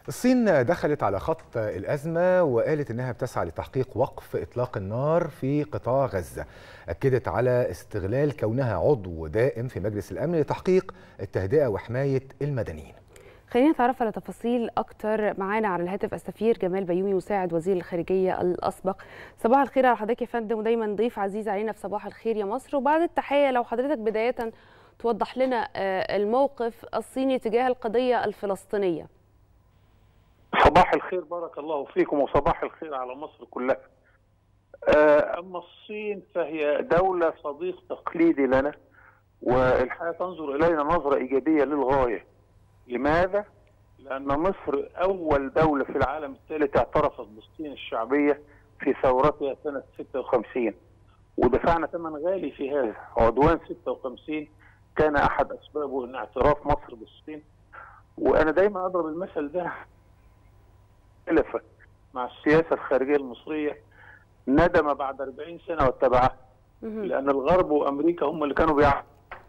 الصين دخلت على خط الأزمة وقالت إنها بتسعى لتحقيق وقف إطلاق النار في قطاع غزة أكدت على استغلال كونها عضو دائم في مجلس الأمن لتحقيق التهدئة وحماية المدنيين خلينا نتعرف على تفاصيل أكتر معانا على الهاتف السفير جمال بيومي مساعد وزير الخارجية الأسبق صباح الخير على حضرتك يا فندم ودايما ضيف عزيز علينا في صباح الخير يا مصر وبعد التحية لو حضرتك بداية توضح لنا الموقف الصيني تجاه القضية الفلسطينية صباح الخير بارك الله فيكم وصباح الخير على مصر كلها أما الصين فهي دولة صديق تقليدي لنا والحقيقة تنظر إلينا نظرة إيجابية للغاية لماذا؟ لأن مصر أول دولة في العالم الثالث اعترفت بالصين الشعبية في ثورتها سنة 56 ودفعنا ثمن غالي في هذا عدوان 56 كان أحد أسبابه أن اعتراف مصر بالصين وأنا دايما أضرب المثل ده اختلف مع السياسة الخارجية المصرية ندم بعد 40 سنة واتبعها لأن الغرب وأمريكا هم اللي كانوا بيعملوا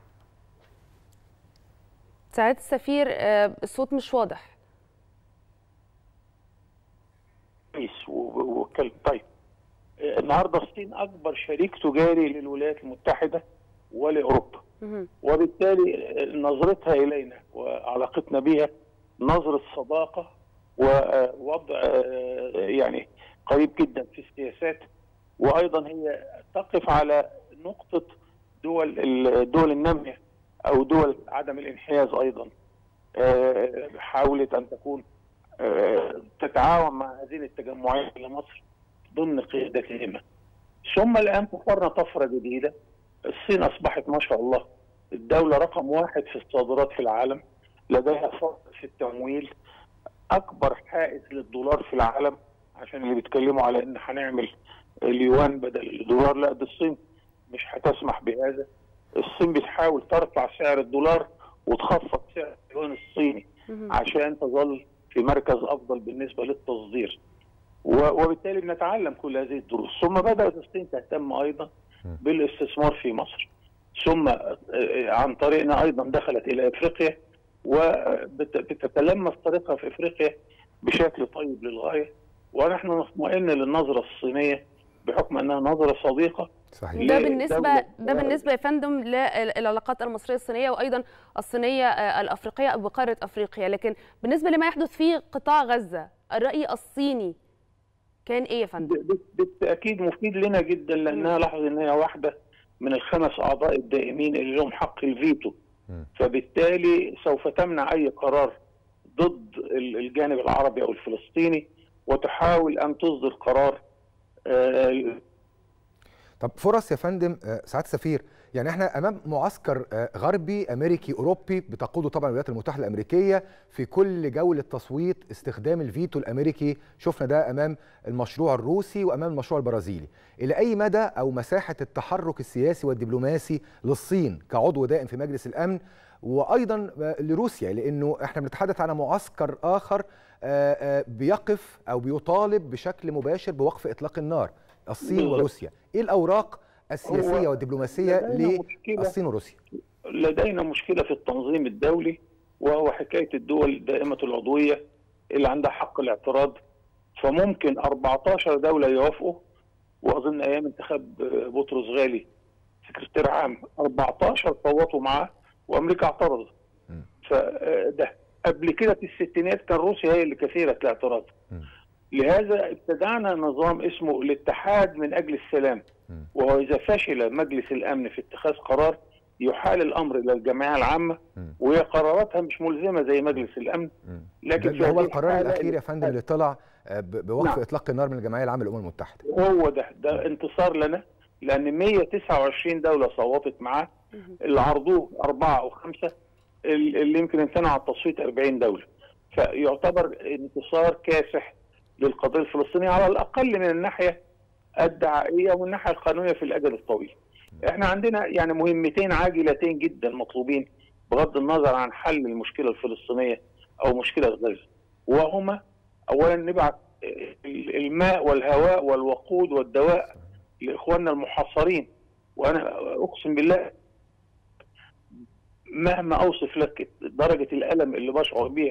سعادة السفير الصوت مش واضح كويس وكلب طيب النهارده الصين اكبر شريك تجاري للولايات المتحده ولاوروبا وبالتالي نظرتها الينا وعلاقتنا بها نظره صداقه ووضع يعني قريب جدا في السياسات وايضا هي تقف على نقطه دول الدول الناميه او دول عدم الانحياز ايضا حاولت ان تكون تتعاون مع هذه التجمعات لمصر ضمن قيادتهما ثم الان طفرنا طفره جديده الصين اصبحت ما شاء الله الدوله رقم واحد في الصادرات في العالم لديها فرق في التمويل اكبر حائز للدولار في العالم عشان اللي بيتكلموا على ان هنعمل اليوان بدل الدولار لا ده الصين مش هتسمح بهذا الصين بتحاول ترفع سعر الدولار وتخفض سعر اليوان الصيني عشان تظل في مركز افضل بالنسبه للتصدير وبالتالي بنتعلم كل هذه الدروس ثم بدات الصين تهتم ايضا بالاستثمار في مصر ثم عن طريقنا ايضا دخلت الى افريقيا وبتتلمس طريقها في افريقيا بشكل طيب للغايه ونحن نطمئن للنظره الصينيه بحكم انها نظره صديقه صحيح. ده بالنسبه ده بالنسبه يا فندم للعلاقات المصريه الصينيه وايضا الصينيه الافريقيه بقاره افريقيا لكن بالنسبه لما يحدث في قطاع غزه الراي الصيني كان ايه يا فندم؟ بالتاكيد مفيد لنا جدا لانها لاحظ ان هي واحده من الخمس اعضاء الدائمين اللي لهم حق الفيتو فبالتالي سوف تمنع اي قرار ضد الجانب العربي او الفلسطيني وتحاول ان تصدر قرار طب فرص يا فندم سعاده السفير يعني احنا امام معسكر غربي امريكي اوروبي بتقوده طبعا الولايات المتحده الامريكيه في كل جوله تصويت استخدام الفيتو الامريكي شفنا ده امام المشروع الروسي وامام المشروع البرازيلي الى اي مدى او مساحه التحرك السياسي والدبلوماسي للصين كعضو دائم في مجلس الامن وايضا لروسيا لانه احنا بنتحدث عن معسكر اخر بيقف او بيطالب بشكل مباشر بوقف اطلاق النار الصين وروسيا ايه الاوراق السياسيه والدبلوماسيه للصين وروسيا لدينا مشكله في التنظيم الدولي وهو حكايه الدول دائمه العضويه اللي عندها حق الاعتراض فممكن 14 دوله يوافقوا واظن ايام انتخاب بطرس غالي سكرتير عام 14 صوتوا معاه وامريكا اعترضت فده قبل كده في الستينات كان روسيا هي اللي كثيره الاعتراض لهذا ابتدعنا نظام اسمه الاتحاد من اجل السلام وهو اذا فشل مجلس الامن في اتخاذ قرار يحال الامر الى الجمعيه العامه وهي قراراتها مش ملزمه زي مجلس الامن لكن ده هو القرار الاخير يا فندم اللي طلع بوقف نعم. اطلاق النار من الجمعيه العامه للامم المتحده هو ده ده انتصار لنا لان 129 دوله صوتت معاه اللي عرضوه اربعه او خمسه اللي يمكن امتنعوا عن التصويت 40 دوله فيعتبر انتصار كاسح للقضيه الفلسطينيه على الاقل من الناحيه الدعائيه والناحيه القانونيه في الاجل الطويل. احنا عندنا يعني مهمتين عاجلتين جدا مطلوبين بغض النظر عن حل المشكله الفلسطينيه او مشكله غزه وهما اولا نبعث الماء والهواء والوقود والدواء لاخواننا المحاصرين وانا اقسم بالله مهما اوصف لك درجه الالم اللي بشعر بيها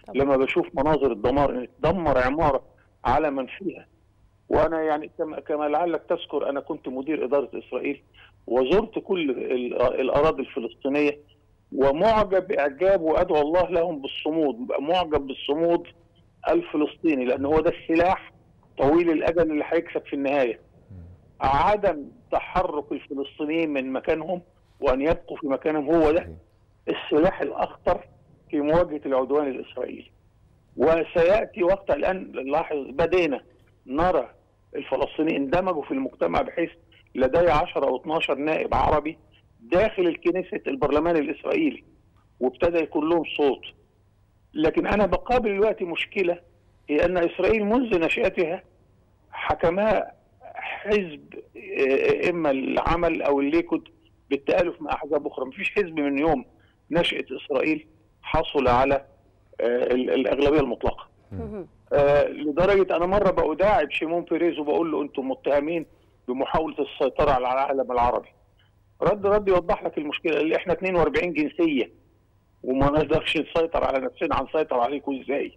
طبعا. لما بشوف مناظر الدمار ان تدمر عماره على من فيها وانا يعني كما كما لعلك تذكر انا كنت مدير اداره اسرائيل وزرت كل الاراضي الفلسطينيه ومعجب اعجاب وادعو الله لهم بالصمود معجب بالصمود الفلسطيني لان هو ده السلاح طويل الاجل اللي هيكسب في النهايه عدم تحرك الفلسطينيين من مكانهم وان يبقوا في مكانهم هو ده السلاح الاخطر في مواجهه العدوان الاسرائيلي وسياتي وقت الان نلاحظ بدينا نرى الفلسطينيين اندمجوا في المجتمع بحيث لدي 10 او 12 نائب عربي داخل الكنيسة البرلمان الإسرائيلي وابتدى يكون لهم صوت لكن أنا بقابل دلوقتي مشكلة هي أن إسرائيل منذ نشأتها حكمها حزب إما العمل أو الليكود بالتآلف مع أحزاب أخرى مفيش حزب من يوم نشأة إسرائيل حصل على الأغلبية المطلقة لدرجة أنا مرة بأداعب شيمون بيريز وبقول له أنتم متهمين بمحاولة السيطرة على العالم العربي رد رد يوضح لك المشكله اللي احنا 42 جنسيه وما نقدرش نسيطر على نفسنا هنسيطر عليكم ازاي؟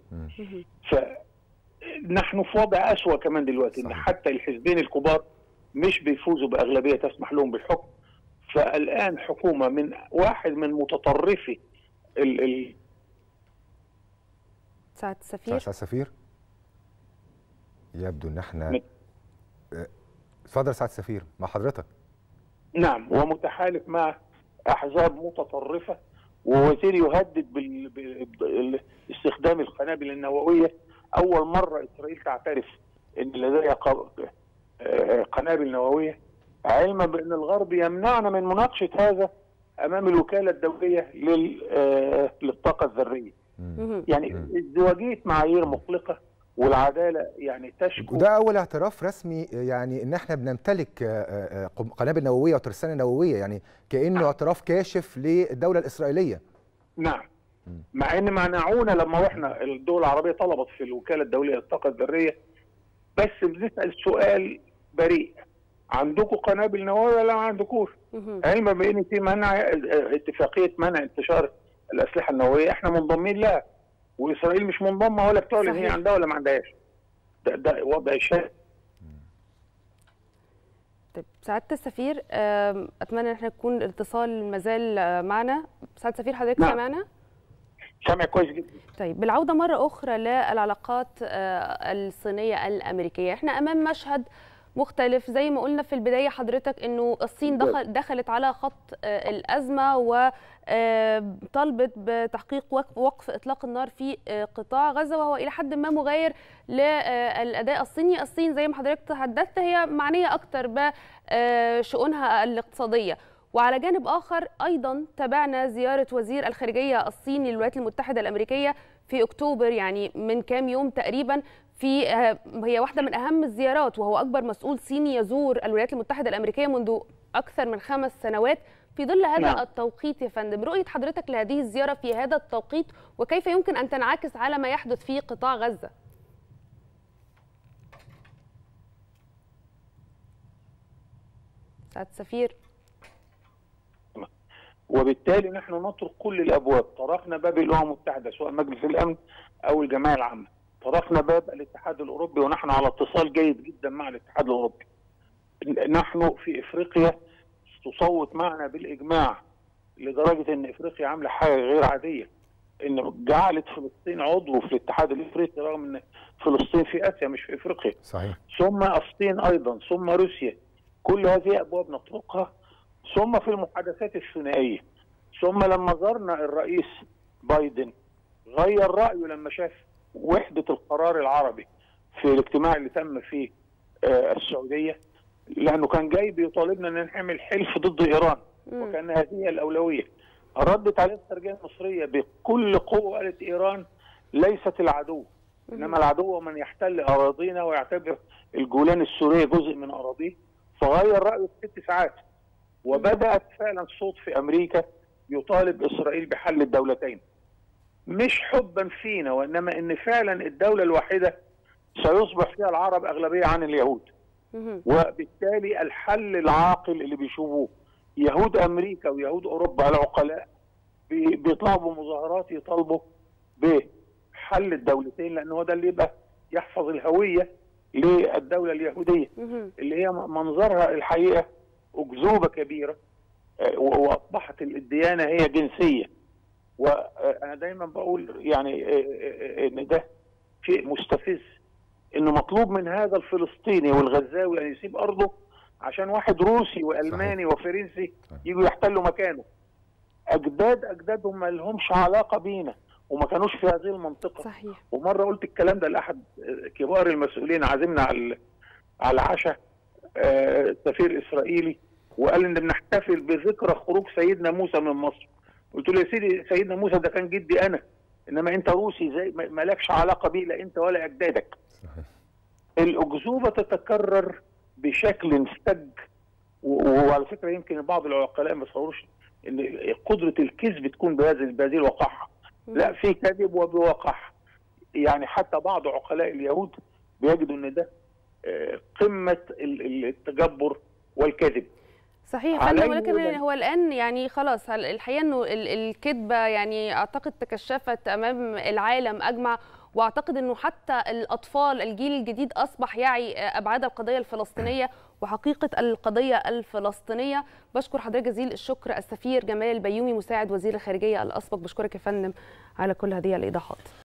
فنحن في وضع اسوء كمان دلوقتي ان حتى الحزبين الكبار مش بيفوزوا باغلبيه تسمح لهم بالحكم فالان حكومه من واحد من متطرفي ال ال سعد السفير سعد السفير يبدو ان احنا اتفضل سعد السفير مع حضرتك نعم ومتحالف مع احزاب متطرفه ووزير يهدد باستخدام القنابل النوويه اول مره اسرائيل تعترف ان لديها قنابل نوويه علما بان الغرب يمنعنا من مناقشه هذا امام الوكاله الدوليه للطاقه الذريه. يعني ازدواجيه معايير مقلقه والعداله يعني تشكو وده اول اعتراف رسمي يعني ان احنا بنمتلك قنابل نوويه وترسانه نوويه يعني كانه نعم. اعتراف كاشف للدوله الاسرائيليه نعم مع ان منعونا لما احنا الدول العربيه طلبت في الوكاله الدوليه للطاقه الذريه بس بنسال سؤال بريء عندكم قنابل نوويه ولا ما عندكوش؟ علما بان في منع اتفاقيه منع انتشار الاسلحه النوويه احنا منضمين لها واسرائيل مش منضمه ولا بتعلن هي عندها ولا ما عندهاش ده, ده وضع شائع طيب سعاده السفير اتمنى ان احنا يكون الاتصال مازال معنا سعاده السفير حضرتك نعم. سامعنا سامع كويس جدا طيب بالعوده مره اخرى للعلاقات الصينيه الامريكيه احنا امام مشهد مختلف زي ما قلنا في البدايه حضرتك انه الصين دخل دخلت على خط الازمه وطالبت بتحقيق وقف اطلاق النار في قطاع غزه وهو الى حد ما مغاير للاداء الصيني، الصين زي ما حضرتك تحدثت هي معنيه اكثر بشؤونها الاقتصاديه. وعلى جانب اخر ايضا تابعنا زياره وزير الخارجيه الصيني للولايات المتحده الامريكيه في اكتوبر يعني من كام يوم تقريبا في هي واحده من اهم الزيارات وهو اكبر مسؤول صيني يزور الولايات المتحده الامريكيه منذ اكثر من خمس سنوات في ظل هذا نعم. التوقيت يا فندم رؤيه حضرتك لهذه الزياره في هذا التوقيت وكيف يمكن ان تنعكس على ما يحدث في قطاع غزه سعاده السفير وبالتالي نحن نطرق كل الابواب طرقنا باب الامم المتحده سواء مجلس الامن او الجمعيه العامه طرقنا باب الاتحاد الاوروبي ونحن على اتصال جيد جدا مع الاتحاد الاوروبي نحن في افريقيا تصوت معنا بالاجماع لدرجه ان افريقيا عامله حاجه غير عاديه ان جعلت فلسطين عضو في الاتحاد الافريقي رغم ان فلسطين في اسيا مش في افريقيا صحيح ثم الصين ايضا ثم روسيا كل هذه ابواب نطرقها ثم في المحادثات الثنائيه ثم لما زارنا الرئيس بايدن غير رايه لما شاف وحده القرار العربي في الاجتماع اللي تم في السعوديه لانه كان جاي بيطالبنا ان نعمل حلف ضد ايران وكان هذه هي الاولويه ردت عليه الخارجيه المصريه بكل قوه قالت ايران ليست العدو انما العدو من يحتل اراضينا ويعتبر الجولان السوريه جزء من اراضيه فغير رايه في ست ساعات وبدات فعلا صوت في امريكا يطالب اسرائيل بحل الدولتين مش حبا فينا وانما ان فعلا الدوله الواحده سيصبح فيها العرب اغلبيه عن اليهود وبالتالي الحل العاقل اللي بيشوفوه يهود امريكا ويهود اوروبا العقلاء بيطلعوا بمظاهرات يطالبوا حل الدولتين لان هو ده اللي يبقى يحفظ الهويه للدوله اليهوديه مهم. اللي هي منظرها الحقيقه اكذوبه كبيره آه، و- واصبحت الديانه هي جنسيه وانا دايما بقول يعني آه، آه، آه، ان ده شيء مستفز انه مطلوب من هذا الفلسطيني والغزاوي ان يسيب ارضه عشان واحد روسي والماني وفرنسي يجوا يحتلوا مكانه اجداد اجدادهم ما لهمش علاقه بينا وما كانوش في هذه المنطقه صحيح ومره قلت الكلام ده لاحد كبار المسؤولين عازمنا على على العشاء آه، سفير اسرائيلي وقال ان بنحتفل بذكرى خروج سيدنا موسى من مصر قلت له يا سيدي سيدنا موسى ده كان جدي انا انما انت روسي زي ما- مالكش علاقه بيه لا انت ولا اجدادك صحيح الاكذوبه تتكرر بشكل فج و- وعلى فكره يمكن بعض العقلاء ما يتصوروش ان قدره الكذب تكون بهذه بهذه الوقاحه لا في كذب وبوقاحه يعني حتى بعض عقلاء اليهود بيجدوا ان ده آه، قمه ال- ال- التجبر والكذب صحيح علي فندم ولكن ولا- هو الان يعني خلاص هل- الحقيقه انه ال- الكذبه يعني اعتقد تكشفت امام العالم اجمع واعتقد انه حتى الاطفال الجيل الجديد اصبح يعي ابعاد القضيه الفلسطينيه وحقيقه القضيه الفلسطينيه بشكر حضرتك جزيل الشكر السفير جمال البيومي مساعد وزير الخارجيه الاسبق بشكرك يا فندم على كل هذه الايضاحات